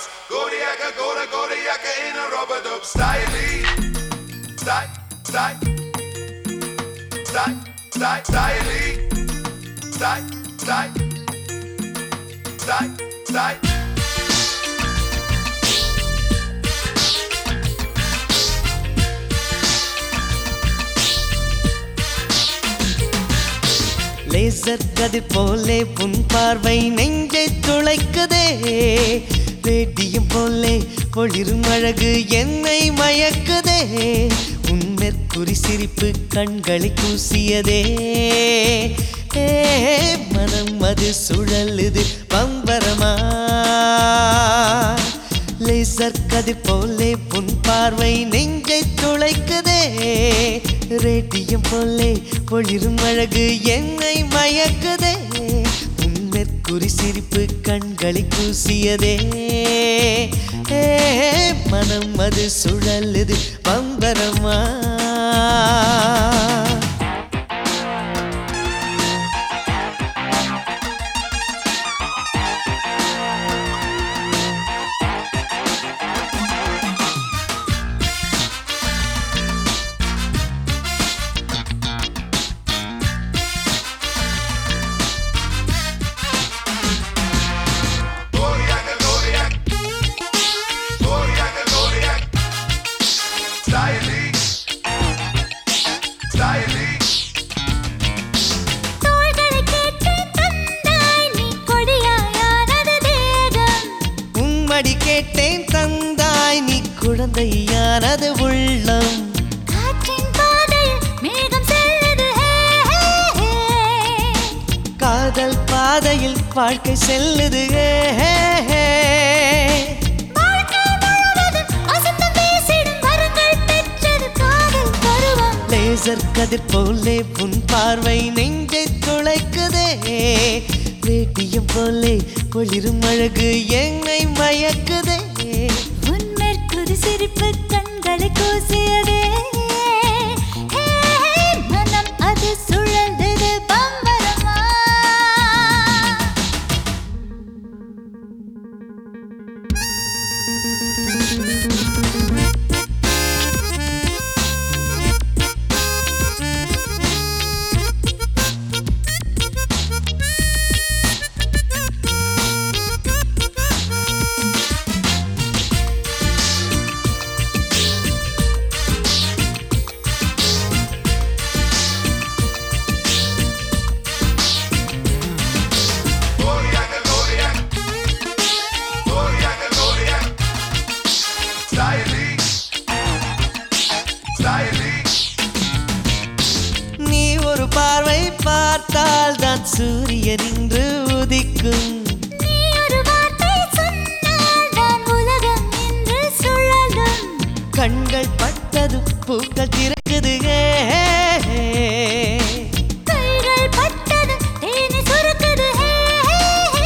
Barbados. Kodiaka, Koda, Kodiaka in a rubber dub. Styling. Style, style. Style, style, styling. Style, style. Style, style. Laser கதிர் போலே புன் பார்வை நெஞ்சை துளைக்குதே radium போலே ஒளிரும் அழகு என்னை மயக்குதே உன் மெர்க்குரி சிரிப்பு கண்களை கூசியதே ஏ, மனம் அது சுழலுது பம்பரமா லேசர் கதிர் போலே புன் பார்வை நெஞ்சை துளைக்குதே ரேடியம் போலே ஒளிரும் அழகு என்னை மயக்குதே உன் மெர்க்குரி சிரிப்பு கண்களை கூசியதே ஏ, மனம் அது சுழலுது பம்பரமா Kodiaka, Kodiak. Kodiaka, Kodiak. Styling. Styling. தோள்களை கேட்டு தந்தாய் நீ கொடியாயானது தேகம் உம்மடி கேட்டேன் தந்தாய் நீ குழந்தையானது உள்ளம் காற்றின் பாதையில் மேகம் செல்லுது ஹே, ஹே, ஹே. காதல் பாதையில் வாழ்க்கை செல்லுது ஏ, ஹே, ஹே. வாழ்க்கை முழுவதும் வசந்தம் வீசிடும் வரங்கள் பெற்றது காதல் பருவம் லேசர் கதிர் போலே உன் பார்வை நெஞ்சை துளைக்குதே ரேடியம் போலே ஒளிரும் அழகு என்னை மயக்குதே உன் மேற்குதி சிரிப்பு கண்களை கூசியதே ஹே, ஹே, மனம் அது சுழந்தது பம்பரமா Kodiaka, Kodiak. Kodiaka, Kodiak. Styling. Styling. நீ ஒரு பார்வை பார்த்தால் தான் சூரியன் இன்று உதிக்கும் நீ ஒரு வார்த்தை சொன்னால் தான் உலகம் என்று சுழலும் கண்கள் பட்டது பூக்கள் திறக்குது ஏ, ஹே, ஹே. கைகள் பட்டது தேனி சுருக்குது ஹே, ஹே, ஹே.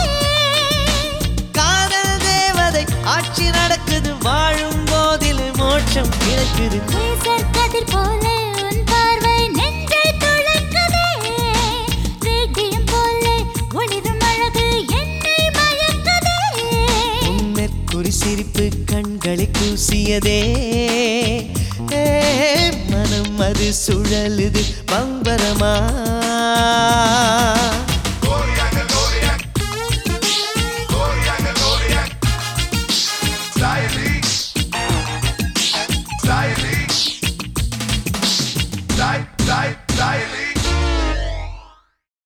காதல் தேவதை ஆட்சி நடக்குது வாழும் போதில் மோட்சம் கிடைக்குது லேசர் கதிர் போல உன் பார்வை நெஞ்சை துளைக்குதே ரேடியம் போல ஒளிரும் அழகு என்னை மயக்குதே உன்மெற்குறி சிரிப்பு கண்களை கூசியதே ஏ, மனம் அது சுழலுது பம்பரமா